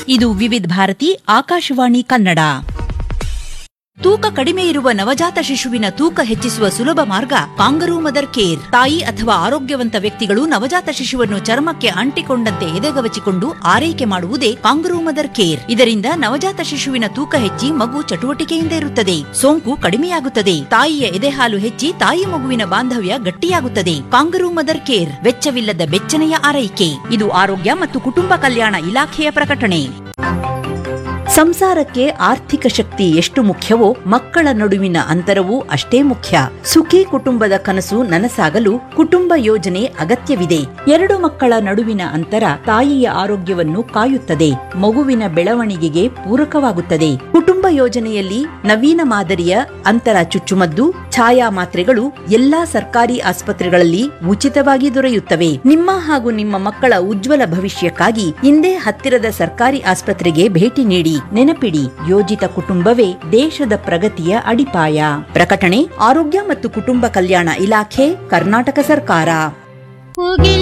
ಇದು ವಿವಿಧ ಭಾರತಿ ಆಕಾಶವಾಣಿ ಕನ್ನಡ ತೂಕ ಕಡಿಮೆ ಇರುವ ನವಜಾತ ಶಿಶುವಿನ ತೂಕ ಹೆಚ್ಚಿಸುವ ಸುಲಭ ಮಾರ್ಗ ಕಾಂಗರೂ ಮದರ್ ಕೇರ್ ತಾಯಿ ಅಥವಾ ಆರೋಗ್ಯವಂತ ವ್ಯಕ್ತಿಗಳು ನವಜಾತ ಶಿಶುವನ್ನು ಚರ್ಮಕ್ಕೆ ಅಂಟಿಕೊಂಡಂತೆ ಎದೆಗವಚಿಕೊಂಡು ಆರೈಕೆ ಮಾಡುವುದೇ ಕಾಂಗರೂ ಮದರ್ ಕೇರ್ ಇದರಿಂದ ನವಜಾತ ಶಿಶುವಿನ ತೂಕ ಹೆಚ್ಚಿ ಮಗು ಚಟುವಟಿಕೆಯಿಂದ ಇರುತ್ತದೆ ಸೋಂಕು ಕಡಿಮೆಯಾಗುತ್ತದೆ ತಾಯಿಯ ಎದೆಹಾಲು ಹೆಚ್ಚಿ ತಾಯಿ ಮಗುವಿನ ಬಾಂಧವ್ಯ ಗಟ್ಟಿಯಾಗುತ್ತದೆ ಕಾಂಗರೂ ಮದರ್ ಕೇರ್ ವೆಚ್ಚವಿಲ್ಲದ ಬೆಚ್ಚನೆಯ ಆರೈಕೆ ಇದು ಆರೋಗ್ಯ ಮತ್ತು ಕುಟುಂಬ ಕಲ್ಯಾಣ ಇಲಾಖೆಯ ಪ್ರಕಟಣೆ ಸಂಸಾರಕ್ಕೆ ಆರ್ಥಿಕ ಶಕ್ತಿ ಎಷ್ಟು ಮುಖ್ಯವೋ ಮಕ್ಕಳ ನಡುವಿನ ಅಂತರವೂ ಅಷ್ಟೇ ಮುಖ್ಯ ಸುಖಿ ಕುಟುಂಬದ ಕನಸು ನನಸಾಗಲು ಕುಟುಂಬ ಯೋಜನೆ ಅಗತ್ಯವಿದೆ ಎರಡು ಮಕ್ಕಳ ನಡುವಿನ ಅಂತರ ತಾಯಿಯ ಆರೋಗ್ಯವನ್ನು ಕಾಯುತ್ತದೆ ಮಗುವಿನ ಬೆಳವಣಿಗೆಗೆ ಪೂರಕವಾಗುತ್ತದೆ ಕುಟುಂಬ ಯೋಜನೆಯಲ್ಲಿ ನವೀನ ಮಾದರಿಯ ಅಂತರ ಚುಚ್ಚುಮದ್ದು ಛಾಯಾ ಮಾತ್ರೆಗಳು ಎಲ್ಲಾ ಸರ್ಕಾರಿ ಆಸ್ಪತ್ರೆಗಳಲ್ಲಿ ಉಚಿತವಾಗಿ ದೊರೆಯುತ್ತವೆ ನಿಮ್ಮ ಹಾಗೂ ನಿಮ್ಮ ಮಕ್ಕಳ ಉಜ್ವಲ ಭವಿಷ್ಯಕ್ಕಾಗಿ ಇಂದೇ ಹತ್ತಿರದ ಸರ್ಕಾರಿ ಆಸ್ಪತ್ರೆಗೆ ಭೇಟಿ ನೀಡಿ ನೆನಪಿಡಿ ಯೋಜಿತ ಕುಟುಂಬವೇ ದೇಶದ ಪ್ರಗತಿಯ ಅಡಿಪಾಯ ಪ್ರಕಟಣೆ ಆರೋಗ್ಯ ಮತ್ತು ಕುಟುಂಬ ಕಲ್ಯಾಣ ಇಲಾಖೆ ಕರ್ನಾಟಕ ಸರ್ಕಾರ